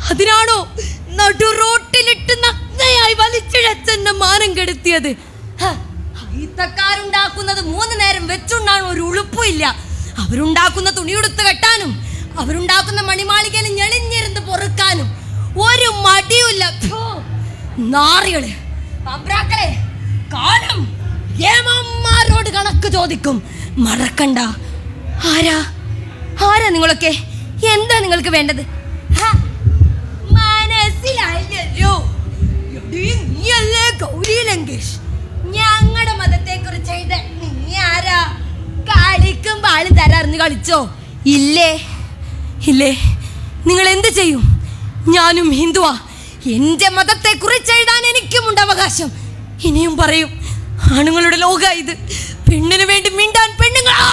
അതിനാണോ നടു റോട്ടിലിട്ട് നഗ്നയായി വലിച്ചിഴച്ചെന്നെ മാനം കെടുത്തിയത് ഹ, ഹൈത്തക്കാരുണ്ടാക്കുന്നത് മൂന്ന് നേരം വെച്ചുണ്ടാണ് ഒരു ഉളുപ്പുമില്ല അവരുണ്ടാക്കുന്ന തുണിയുടുത്ത് കെട്ടാനും അവരുണ്ടാക്കുന്ന മണിമാളികയിൽ ഞെളിഞ്ഞിരുന്ന് പൊറുക്കാനും ഒരു മടിയുമില്ല ഥോ, നാറികള് അബ്രാക്കളെ കാലം ഏമാന്മാരോട് കണക്ക് ചോദിക്കും മറക്കണ്ട ആരാ ആരാ നിങ്ങളൊക്കെ എന്താ നിങ്ങൾക്ക് വേണ്ടത് ഹ, മനസ്സിലായില്ലല്ലോ എടീ, നീയല്ലേ ഗൗരി ലങ്കേഷ് ഞങ്ങളുടെ മതത്തെ കുറിച്ച് എഴുത നീ ആരാ കളിക്കുമ്പോ ആള് തരാറിന്ന് കളിച്ചോ ഇല്ലേ ഇല്ലേ നിങ്ങൾ എന്ത് ചെയ്യും ഞാനും ഹിന്ദുവാ എന്റെ മതത്തെ കുറിച്ച് എഴുതാൻ എനിക്കുമുണ്ട് അവകാശം ഇനിയും പറയും ആണുങ്ങളുടെ ലോക ഇത് പെണ്ണിന് വേണ്ടി മിണ്ടാൻ പെണ്ണുങ്ങൾ ആ!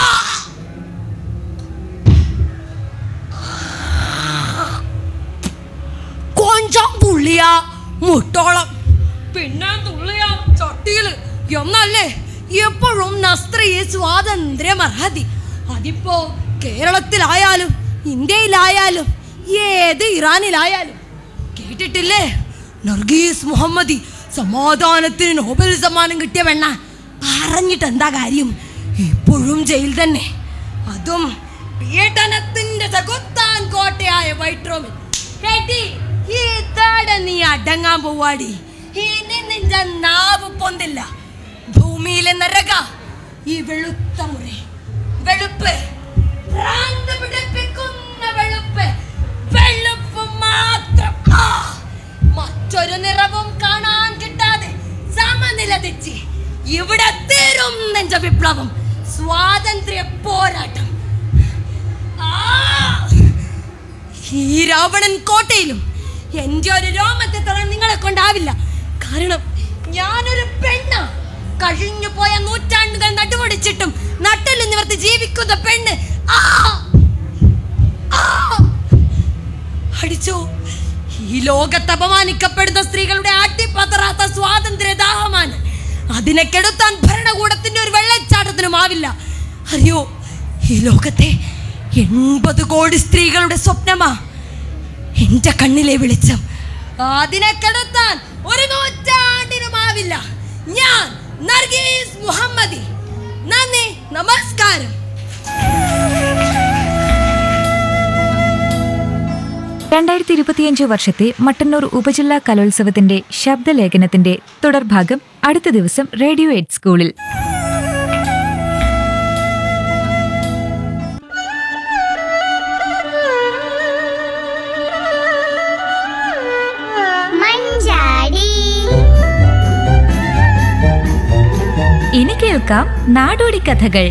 കൊഞ്ചം തുള്ളിയ മുട്ടോളം പിന്നെ തുള്ളിയ ചട്ടിയില് എന്നല്ലേ എപ്പോഴും നസ്ത്രീയ സ്വാതന്ത്ര്യം അർഹതി അതിപ്പോ കേരളത്തിലായാലും ഇന്ത്യയിലായാലും ഏത് ഇറാനിലായാലും കേട്ടിട്ടില്ലേ നർഗീസ് മുഹമ്മദി സമാധാനത്തിന് നോബൽ സമ്മാനം കിട്ടിയ വെണ്ണ പറഞ്ഞിട്ട് എന്താ കാര്യം ഇപ്പോഴും ജയിൽ തന്നെ അതും പീഡനത്തിന്റെ ചകുത്താൻ കോട്ടയായ വൈറ്റ് റോമിൽ കേട്ടി ഇതാടെ നീ അടങ്ങാൻ പോവാടി ഇനി നിന്റെ നാവ് പൊന്തില്ല ഭൂമിയിലെ നരക ഈ വെളുത്ത മുറി വെളുപ്പ് ഭ്രാന്ത് പിടിപ്പിക്കുന്ന വെളുപ്പ് വെളുപ്പ് മാത്രം ആ! മറ്റൊരു നിറവും കാണാൻ കിട്ടാതെ സമനില തെറ്റി ഇവിടെ തീരും നെഞ്ച വിപ്ലവം സ്വാതന്ത്ര്യ പോരാട്ടം ആ! ഈ രാവണൻ കോട്ടയിലും എന്റെ ഒരു രോമത്തെ തൊടാൻ നിങ്ങളെ കൊണ്ടാവില്ല കാരണം ഞാനൊരു പെണ്ണ കഴിഞ്ഞു പോയ നൂറ്റാണ്ടുകൾ നടുമുടിച്ചിട്ടും നട്ടല് നിവർത്തി ജീവിക്കുന്ന പെണ്ണ് ആ! ആ! അടിച്ചോ ഈ ലോകത്ത് അപമാനിക്കപ്പെടുന്ന സ്ത്രീകളുടെ ആട്ടിപ്പതറാത്ത സ്വാതന്ത്ര്യ ദാഹമാണ് അതിനെ കെടുത്താൻ ഭരണകൂടത്തിന്റെ ഒരു വെള്ളച്ചാട്ടത്തിനും ആവില്ല അറിയോ ഈ ലോകത്തെ എൺപത് കോടി സ്ത്രീകളുടെ സ്വപ്നമാ എന്റെ കണ്ണിലെ വെളിച്ചം അതിനെ കെടുത്താൻ ഒരു നൂറ്റാണ്ടിനുമാവില്ല ഞാൻ നർഗീസ് മുഹമ്മദി നന്ദി നമസ്കാരം രണ്ടായിരത്തി ഇരുപത്തിയഞ്ച് വർഷത്തെ മട്ടന്നൂർ ഉപജില്ലാ കലോത്സവത്തിന്റെ ശബ്ദലേഖനത്തിന്റെ തുടർഭാഗം അടുത്ത ദിവസം റേഡിയോ എയ്റ്റ് സ്കൂളിൽ മഞ്ചാടി ഇനി കേൾക്കാം നാടോടി കഥകൾ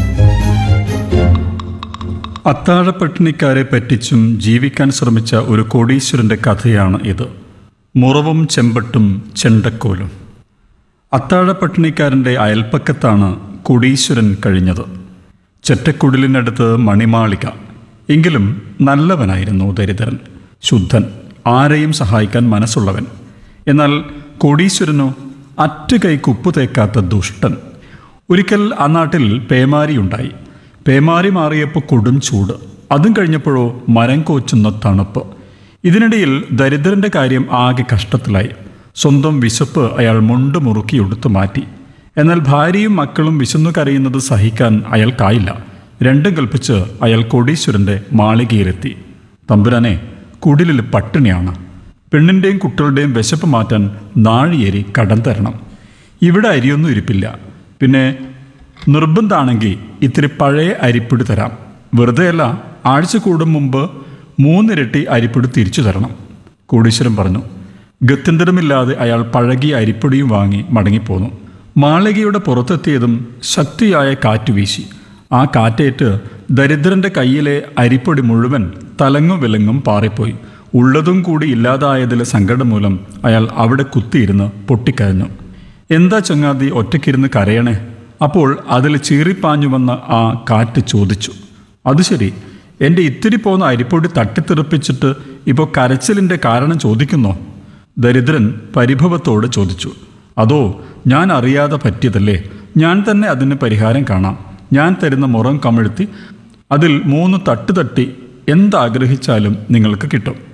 അത്താഴപ്പട്ടിണിക്കാരെ പറ്റിച്ചും ജീവിക്കാൻ ശ്രമിച്ച ഒരു കോടീശ്വരന്റെ കഥയാണ് ഇത് മുറവും ചെമ്പട്ടും ചെണ്ടക്കോലും അത്താഴപ്പട്ടിണിക്കാരൻ്റെ അയൽപ്പക്കത്താണ് കോടീശ്വരൻ കഴിഞ്ഞത് ചെറ്റക്കുടിലിനടുത്ത് മണിമാളിക എങ്കിലും നല്ലവനായിരുന്നു ദരിദ്രൻ ശുദ്ധൻ ആരെയും സഹായിക്കാൻ മനസ്സുള്ളവൻ എന്നാൽ കോടീശ്വരനോ അറ്റുകൈക്ക് ഉപ്പു തേക്കാത്ത ദുഷ്ടൻ ഒരിക്കൽ ആ നാട്ടിൽ പേമാരിയുണ്ടായി പേമാരി മാറിയപ്പോൾ കൊടും ചൂട് അതും കഴിഞ്ഞപ്പോഴോ മരം കോച്ചുന്ന തണുപ്പ് ഇതിനിടയിൽ ദരിദ്രന്റെ കാര്യം ആകെ കഷ്ടത്തിലായി സ്വന്തം വിശപ്പ് അയാൾ മുണ്ട് മുറുക്കി എടുത്തു മാറ്റി എന്നാൽ ഭാര്യയും മക്കളും വിശന്നു കരയുന്നത് സഹിക്കാൻ അയാൾക്കായില്ല രണ്ടും കൽപ്പിച്ച് അയാൾ കോടീശ്വരന്റെ മാളികയിലെത്തി തമ്പുരാനെ കുടിലിൽ പട്ടിണിയാണ് പെണ്ണിൻ്റെയും കുട്ടികളുടെയും വിശപ്പ് മാറ്റാൻ നാഴിയേരി കടം തരണം ഇവിടെ അരിയൊന്നും ഇരിപ്പില്ല പിന്നെ നിർബന്ധമാണെങ്കിൽ ഇത്തിരി പഴയ അരിപ്പൊടി തരാം വെറുതെയല്ല ആഴ്ച കൂടും മുമ്പ് മൂന്നിരട്ടി അരിപ്പൊടി തിരിച്ചു തരണം കോടീശ്വരൻ പറഞ്ഞു ഗത്യന്തരമില്ലാതെ അയാൾ പഴകിയ അരിപ്പൊടിയും വാങ്ങി മടങ്ങിപ്പോന്നു മാളികയുടെ പുറത്തെത്തിയതും ശക്തിയായ കാറ്റ് വീശി ആ കാറ്റേറ്റ് ദരിദ്രന്റെ കയ്യിലെ അരിപ്പൊടി മുഴുവൻ തലങ്ങും വിലങ്ങും പാറിപ്പോയി ഉള്ളതും കൂടി ഇല്ലാതായതിലെ സങ്കടം മൂലം അയാൾ അവിടെ കുത്തിയിരുന്ന് പൊട്ടിക്കരഞ്ഞു എന്താ ചങ്ങാതി ഒറ്റയ്ക്കിരുന്ന് കരയണേ അപ്പോൾ അതിൽ ചീറിപ്പാഞ്ഞു വന്ന ആ കാറ്റ് ചോദിച്ചു അത് ശരി എൻ്റെ ഇത്തിരി പോന്ന അരിപ്പൊടി തട്ടിത്തെറിപ്പിച്ചിട്ട് ഇപ്പോൾ കരച്ചിലിൻ്റെ കാരണം ചോദിക്കുന്നോ ദരിദ്രൻ പരിഭവത്തോട് ചോദിച്ചു അതോ ഞാൻ അറിയാതെ പറ്റിയതല്ലേ ഞാൻ തന്നെ അതിന് പരിഹാരം കാണാം ഞാൻ തരുന്ന മുറം കമിഴ്ത്തി അതിൽ മൂന്ന് തട്ട് തട്ടി എന്താഗ്രഹിച്ചാലും നിങ്ങൾക്ക് കിട്ടും